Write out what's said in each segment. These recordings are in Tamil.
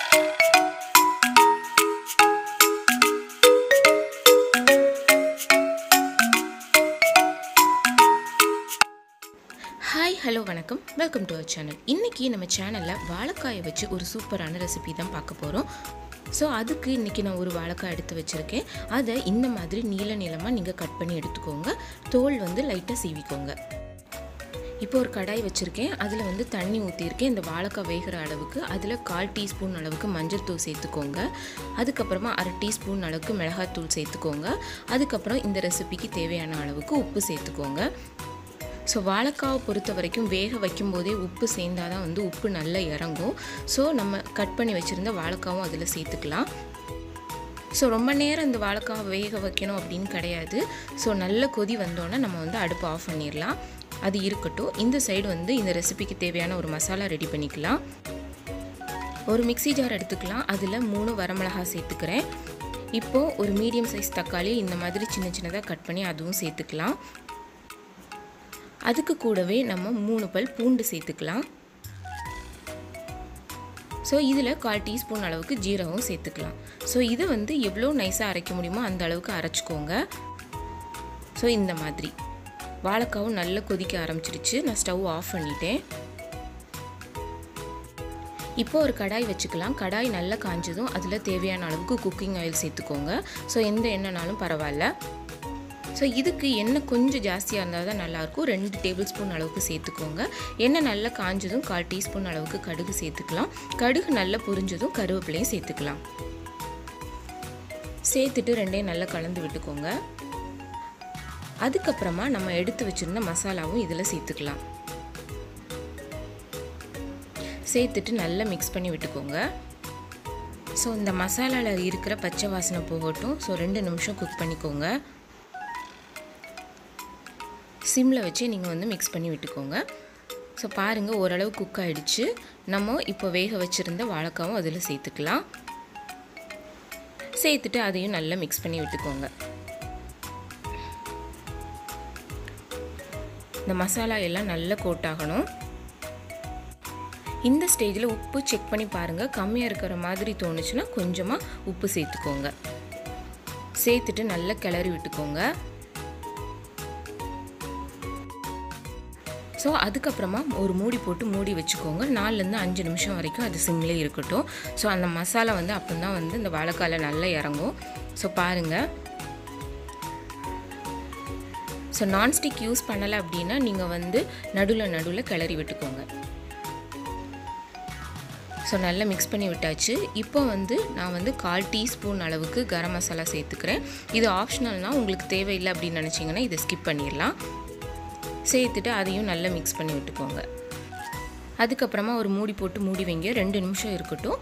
ஹாய் ஹலோ வணக்கம் வெல்கம் டு அவர் சேனல் இன்றைக்கி நம்ம சேனலில் வாழைக்காயை வச்சு ஒரு சூப்பரான ரெசிபி தான் பார்க்க போகிறோம் ஸோ அதுக்கு இன்றைக்கி நான் ஒரு வாழைக்காய் எடுத்து வச்சுருக்கேன் அதை இந்த மாதிரி நீள நீளமாக நீங்கள் கட் பண்ணி எடுத்துக்கோங்க தோல் வந்து லைட்டாக சீவிக்கோங்க இப்போ ஒரு கடாய் வச்சுருக்கேன் அதில் வந்து தண்ணி ஊற்றிருக்கேன் இந்த வாழைக்காய் வேகிற அளவுக்கு அதில் கால் டீஸ்பூன் அளவுக்கு மஞ்சள் தூள் சேர்த்துக்கோங்க அதுக்கப்புறமா அரை டீஸ்பூன் அளவுக்கு மிளகாத்தூள் சேர்த்துக்கோங்க அதுக்கப்புறம் இந்த ரெசிபிக்கு தேவையான அளவுக்கு உப்பு சேர்த்துக்கோங்க ஸோ வாழைக்காவை பொறுத்த வரைக்கும் வேக வைக்கும்போதே உப்பு சேர்ந்தால் தான் வந்து உப்பு நல்லா இறங்கும் ஸோ நம்ம கட் பண்ணி வச்சுருந்த வாழைக்காவும் அதில் சேர்த்துக்கலாம் ஸோ ரொம்ப நேரம் இந்த வாழைக்காவை வேக வைக்கணும் அப்படின்னு கிடையாது ஸோ நல்ல கொதி வந்தோன்னே நம்ம வந்து அடுப்பு ஆஃப் பண்ணிடலாம் அது இருக்கட்டும் இந்த சைடு வந்து இந்த ரெசிபிக்கு தேவையான ஒரு மசாலா ரெடி பண்ணிக்கலாம் ஒரு மிக்சி ஜார் எடுத்துக்கலாம் அதில் மூணு வரமிளகா சேர்த்துக்கிறேன் இப்போது ஒரு மீடியம் சைஸ் தக்காளி இந்த மாதிரி சின்ன சின்னதாக கட் பண்ணி அதுவும் சேர்த்துக்கலாம் அதுக்கு கூடவே நம்ம மூணு பல் பூண்டு சேர்த்துக்கலாம் ஸோ இதில் கால் டீஸ்பூன் அளவுக்கு ஜீரகம் சேர்த்துக்கலாம் ஸோ இதை வந்து எவ்வளோ நைஸாக அரைக்க முடியுமோ அந்த அளவுக்கு அரைச்சிக்கோங்க ஸோ இந்த மாதிரி வாழைக்காவும் நல்லா கொதிக்க ஆரம்பிச்சிருச்சு நான் ஸ்டவ் ஆஃப் பண்ணிட்டேன் இப்போ ஒரு கடாய் வச்சுக்கலாம் கடாய் நல்லா காஞ்சதும் அதில் தேவையான அளவுக்கு குக்கிங் ஆயில் சேர்த்துக்கோங்க ஸோ எந்த எண்ணெய்னாலும் பரவாயில்ல ஸோ இதுக்கு எண்ணெய் கொஞ்சம் ஜாஸ்தியாக இருந்தால் தான் நல்லாயிருக்கும் ரெண்டு டேபிள் ஸ்பூன் அளவுக்கு சேர்த்துக்கோங்க எண்ணெய் நல்லா காஞ்சதும் கால் டீஸ்பூன் அளவுக்கு கடுகு சேர்த்துக்கலாம் கடுகு நல்லா புரிஞ்சதும் கருவேப்பிலையும் சேர்த்துக்கலாம் சேர்த்துட்டு ரெண்டையும் நல்லா கலந்து விட்டுக்கோங்க அதுக்கப்புறமா நம்ம எடுத்து வச்சுருந்த மசாலாவும் இதில் சேர்த்துக்கலாம் சேர்த்துட்டு நல்லா மிக்ஸ் பண்ணி விட்டுக்கோங்க ஸோ இந்த மசாலாவில் இருக்கிற பச்சை வாசனை போகட்டும் ஸோ ரெண்டு நிமிஷம் குக் பண்ணிக்கோங்க சிம்மில் வச்சு நீங்கள் வந்து மிக்ஸ் பண்ணி விட்டுக்கோங்க ஸோ பாருங்கள் ஓரளவு குக் ஆகிடுச்சு நம்ம இப்போ வேக வச்சுருந்த வாழைக்காவும் அதில் சேர்த்துக்கலாம் சேர்த்துட்டு அதையும் நல்லா மிக்ஸ் பண்ணி விட்டுக்கோங்க இந்த மசாலா எல்லாம் நல்லா கோட் ஆகணும் இந்த ஸ்டேஜில் உப்பு செக் பண்ணி பாருங்கள் கம்மியாக இருக்கிற மாதிரி தோணுச்சுன்னா கொஞ்சமாக உப்பு சேர்த்துக்கோங்க சேர்த்துட்டு நல்லா கிளறி விட்டுக்கோங்க ஸோ அதுக்கப்புறமா ஒரு மூடி போட்டு மூடி வச்சுக்கோங்க நாலுலேருந்து அஞ்சு நிமிஷம் வரைக்கும் அது சிம்லே இருக்கட்டும் ஸோ அந்த மசாலா வந்து அப்போ தான் வந்து இந்த வாழைக்காயில் நல்லா இறங்கும் ஸோ பாருங்கள் ஸோ நான்ஸ்டிக் யூஸ் பண்ணலை அப்படின்னா நீங்கள் வந்து நடுவில் நடுவில் கிளறி விட்டுக்கோங்க ஸோ நல்லா மிக்ஸ் பண்ணி விட்டாச்சு இப்போ வந்து நான் வந்து கால் டீஸ்பூன் அளவுக்கு கரம் மசாலா சேர்த்துக்கிறேன் இது ஆப்ஷனல்னால் உங்களுக்கு தேவையில்லை அப்படின்னு நினச்சிங்கன்னா இதை ஸ்கிப் பண்ணிடலாம் சேர்த்துட்டு அதையும் நல்லா மிக்ஸ் பண்ணி விட்டுக்கோங்க அதுக்கப்புறமா ஒரு மூடி போட்டு மூடி வைங்க ரெண்டு நிமிஷம் இருக்கட்டும்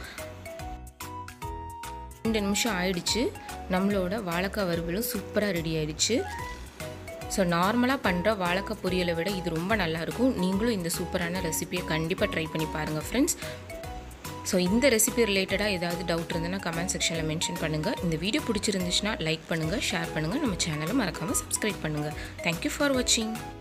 ரெண்டு நிமிஷம் ஆயிடுச்சு நம்மளோட வாழைக்காய் வறுவலும் சூப்பராக ரெடி ஆயிடுச்சு ஸோ நார்மலாக பண்ணுற வாழைக்காய் பொரியலை விட இது ரொம்ப நல்லாயிருக்கும் நீங்களும் இந்த சூப்பரான ரெசிபியை கண்டிப்பாக ட்ரை பண்ணி பாருங்கள் ஃப்ரெண்ட்ஸ் ஸோ இந்த ரெசிபி ரிலேட்டடாக ஏதாவது டவுட் இருந்ததுன்னா கமெண்ட் செக்ஷனில் மென்ஷன் பண்ணுங்கள் இந்த வீடியோ பிடிச்சிருந்துச்சுன்னா லைக் பண்ணுங்கள் ஷேர் பண்ணுங்கள் நம்ம சேனலை மறக்காமல் சப்ஸ்கிரைப் பண்ணுங்கள் தேங்க்யூ ஃபார் வாட்சிங்